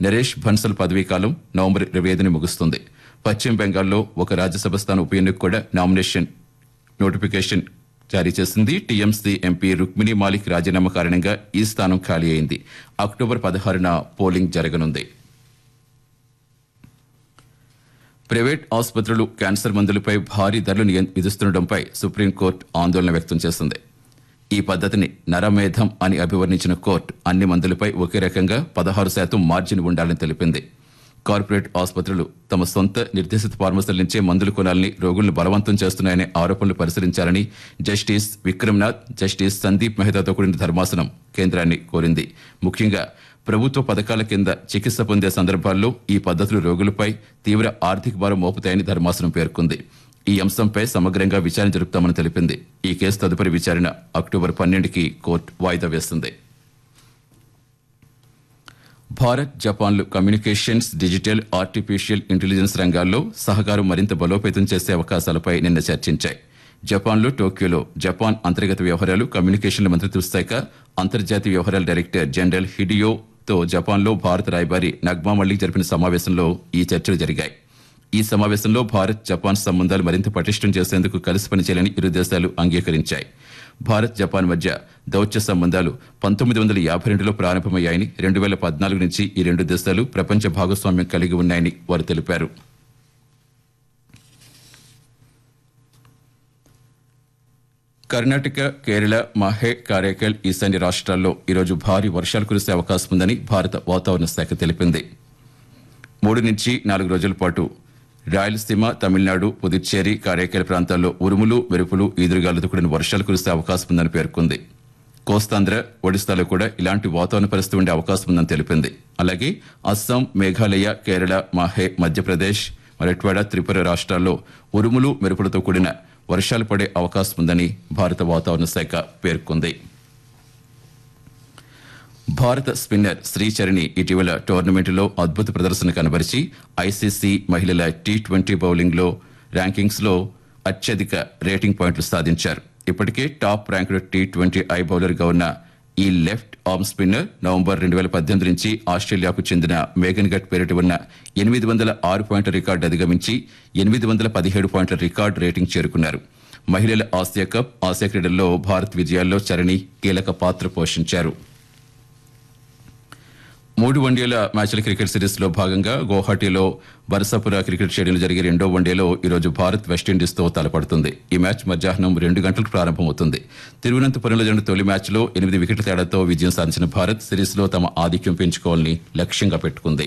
నరేష్ బన్సల్ పదవీకాలం నవంబర్ ఇరవై ఐదుని ముగుస్తుంది పశ్చిమ బెంగాల్లో ఒక రాజ్యసభ స్థానం ఉప ఎన్నిక కూడా నామినేషన్ నోటిఫికేషన్ జారీ చేసింది టీఎంసీ ఎంపీ రుక్మిణి మాలిక్ రాజీనామా కారణంగా ఈ స్థానం ఖాళీ అయింది అక్టోబర్ పదహారున పోలింగ్ జరగనుంది ప్రైవేట్ ఆసుపత్రులు క్యాన్సర్ మందులపై భారీ ధరలు నియం- విధిస్తుండటంపై సుప్రీంకోర్టు ఆందోళన వ్యక్తం చేసింది ఈ పద్ధతిని నరమేధం అని అభివర్ణించిన కోర్టు అన్ని మందులపై ఒకే రకంగా పదహారు శాతం మార్జిన్ ఉండాలని తెలిపింది కార్పొరేట్ ఆసుపత్రులు తమ సొంత నిర్దేశిత ఫార్మసీల నుంచే మందులు కొనాలని రోగులను బలవంతం చేస్తున్నాయనే ఆరోపణలు పరిశీలించాలని జస్టిస్ విక్రమ్నాథ్ జస్టిస్ సందీప్ మెహతాతో కూడిన ధర్మాసనం కేంద్రాన్ని కోరింది ముఖ్యంగా ప్రభుత్వ పథకాల కింద చికిత్స పొందే సందర్భాల్లో ఈ పద్ధతులు రోగులపై తీవ్ర ఆర్థిక భారం మోపుతాయని ధర్మాసనం పేర్కొంది ఈ అంశంపై సమగ్రంగా విచారణ జరుపుతామని తెలిపింది ఈ కేసు తదుపరి విచారణ అక్టోబర్ పన్నెండుకి కోర్టు వాయిదా వేస్తుంది భారత్ జపాన్లు కమ్యూనికేషన్స్ డిజిటల్ ఆర్టిఫిషియల్ ఇంటెలిజెన్స్ రంగాల్లో సహకారం మరింత బలోపేతం చేసే అవకాశాలపై నిన్న చర్చించాయి జపాన్లో టోక్యోలో జపాన్ అంతర్గత వ్యవహారాలు కమ్యూనికేషన్ల మంత్రిత్వ శాఖ అంతర్జాతీయ వ్యవహారాల డైరెక్టర్ జనరల్ హిడియోతో జపాన్లో భారత రాయబారి నగ్మా మల్లిక్ జరిపిన సమావేశంలో ఈ చర్చలు జరిగాయి ఈ సమావేశంలో భారత్ జపాన్ సంబంధాలు మరింత పటిష్టం చేసేందుకు కలిసి పనిచేయాలని ఇరు దేశాలు అంగీకరించాయి భారత్ జపాన్ మధ్య దౌత్య సంబంధాలు పంతొమ్మిది వందల యాభై రెండులో ప్రారంభమయ్యాయని రెండు వేల పద్నాలుగు నుంచి ఈ రెండు దేశాలు ప్రపంచ భాగస్వామ్యం కలిగి ఉన్నాయని వారు తెలిపారు కర్ణాటక కేరళ మహే కారైకల్ ఈశాన్య రాష్ట్రాల్లో ఈరోజు భారీ వర్షాలు కురిసే అవకాశం ఉందని భారత వాతావరణ శాఖ తెలిపింది మూడు నుంచి నాలుగు రోజుల పాటు రాయలసీమ తమిళనాడు పుదుచ్చేరి కారైకాల ప్రాంతాల్లో ఉరుములు మెరుపులు ఈదురుగాలతో కూడిన వర్షాలు కురిసే అవకాశం ఉందని పేర్కొంది కోస్తాంధ్ర ఒడిశాలో కూడా ఇలాంటి వాతావరణ పరిస్థితి ఉండే అవకాశం ఉందని తెలిపింది అలాగే అస్సాం మేఘాలయ కేరళ మాహే మధ్యప్రదేశ్ మరట్వాడ త్రిపుర రాష్ట్రాల్లో ఉరుములు మెరుపులతో కూడిన వర్షాలు పడే అవకాశం ఉందని భారత వాతావరణ శాఖ పేర్కొంది భారత స్పిన్నర్ శ్రీచరణి ఇటీవల టోర్నమెంటులో అద్భుత ప్రదర్శన కనబరిచి ఐసీసీ మహిళల టీ ట్వంటీ బౌలింగ్లో ర్యాంకింగ్స్లో అత్యధిక రేటింగ్ పాయింట్లు సాధించారు ఇప్పటికే top ranked T twenty I బౌలర్గా ఉన్న ఈ లెఫ్ట్ ఆర్మ్ స్పిన్నర్ నవంబర్ రెండు వేల పద్దెనిమిది నుంచి ఆస్ట్రేలియాకు చెందిన మేఘన్ గట్ పేరిట ఉన్న ఎనిమిది వందల ఆరు పాయింట్ల రికార్డు అధిగమించి ఎనిమిది వందల పదిహేడు పాయింట్ల రికార్డు రేటింగ్ చేరుకున్నారు మహిళల ఆసియా కప్ ఆసియా క్రీడల్లో భారత్ విజయాల్లో చరణి కీలక పాత్ర పోషించారు మూడు వన్డేల మ్యాచ్ల క్రికెట్ సిరీస్ లో భాగంగా గౌహాటీలో బరసపుర క్రికెట్ స్టేడియంలో జరిగే రెండో వన్డేలో ఈరోజు భారత్ వెస్టిండీస్ తో తలపడుతుంది ఈ మ్యాచ్ మధ్యాహ్నం రెండు గంటలకు ప్రారంభమవుతుంది తిరువనంతపురంలో జరిగిన తొలి మ్యాచ్లో ఎనిమిది వికెట్ల తేడాతో విజయం సాధించిన భారత్ సిరీస్ లో తమ ఆధిక్యం పెంచుకోవాలని లక్ష్యంగా పెట్టుకుంది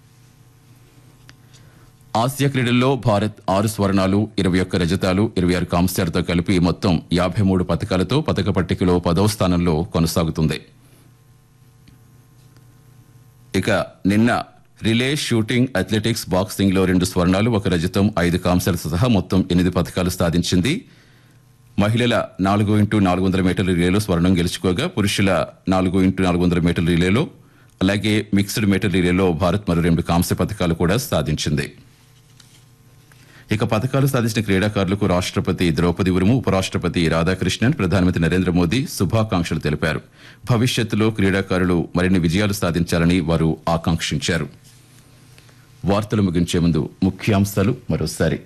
ఆసియా క్రీడల్లో భారత్ ఆరు స్వర్ణాలు ఇరవై ఒక్క రజతాలు ఇరవై ఆరు కాంస్యాలతో కలిపి మొత్తం యాభై మూడు పథకాలతో పథక పట్టికలో పదవ స్థానంలో కొనసాగుతుంది ఇక నిన్న రిలే షూటింగ్ అథ్లెటిక్స్ బాక్సింగ్ లో రెండు స్వర్ణాలు ఒక రజతం ఐదు కాంస్యాలతో సహా మొత్తం ఎనిమిది పథకాలు సాధించింది మహిళల నాలుగు ఇంటూ నాలుగు వందల మీటర్ల రిలేలో స్వర్ణం గెలుచుకోగా పురుషుల నాలుగు ఇంటూ నాలుగు వందల మీటర్ల రిలేలో అలాగే మిక్స్డ్ మీటర్ రిలేలో భారత్ మరో రెండు కాంస్య పథకాలు కూడా సాధించింది ఇక పథకాలు సాధించిన క్రీడాకారులకు రాష్ట్రపతి ద్రౌపది ముర్ము ఉపరాష్ట్రపతి రాధాకృష్ణన్ ప్రధానమంత్రి నరేంద్ర మోదీ శుభాకాంక్షలు తెలిపారు భవిష్యత్తులో క్రీడాకారులు మరిన్ని విజయాలు సాధించాలని వారు ఆకాంక్షించారు వార్తలు ముగించే ముందు ముఖ్యాంశాలు మరోసారి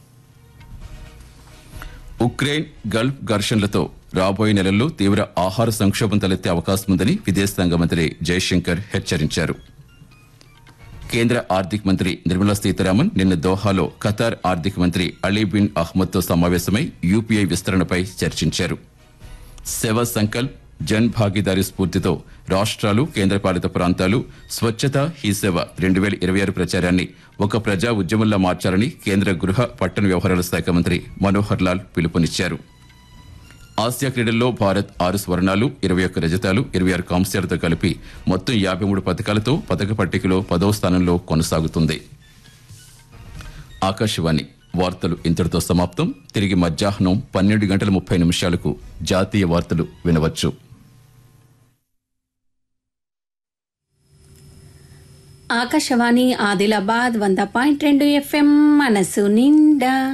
ఉక్రెయిన్ గల్ఫ్ ఘర్షణలతో రాబోయే నెలల్లో తీవ్ర ఆహార సంక్షోభం తలెత్తే అవకాశం ఉందని విదేశాంగ మంత్రి జయశంకర్ హెచ్చరించారు కేంద్ర ఆర్థిక మంత్రి నిర్మలా సీతారామన్ నిన్న దోహాలో ఖతార్ ఆర్థిక మంత్రి అలీ బిన్ అహ్మద్తో సమావేశమై యూపీఐ విస్తరణపై చర్చించారు సేవా సంకల్ప్ జన్ భాగీదారీ స్ఫూర్తితో రాష్ట్రాలు కేంద్రపాలిత ప్రాంతాలు స్వచ్ఛత హీ సేవ రెండు వేల ఇరవై ఆరు ప్రచారాన్ని ఒక ప్రజా ఉద్యమంలా మార్చాలని కేంద్ర గృహ పట్టణ వ్యవహారాల శాఖ మంత్రి మనోహర్ లాల్ పిలుపునిచ్చారు ఆసియా క్రీడల్లో భారత్ ఆరు స్వర్ణాలు ఇరవై ఒక్క రజతాలు ఇరవై ఆరు కాంస్యాలతో కలిపి మొత్తం యాభై మూడు పథకాలతో పథక పట్టికలో పదవ స్థానంలో కొనసాగుతుంది ఆకాశవాణి వార్తలు ఇంతటితో సమాప్తం తిరిగి మధ్యాహ్నం పన్నెండు గంటల ముప్పై నిమిషాలకు జాతీయ వార్తలు వినవచ్చు ఆకాశవాణి ఆదిలాబాద్ వంద పాయింట్ రెండు ఎఫ్ఎం మనసు నిండా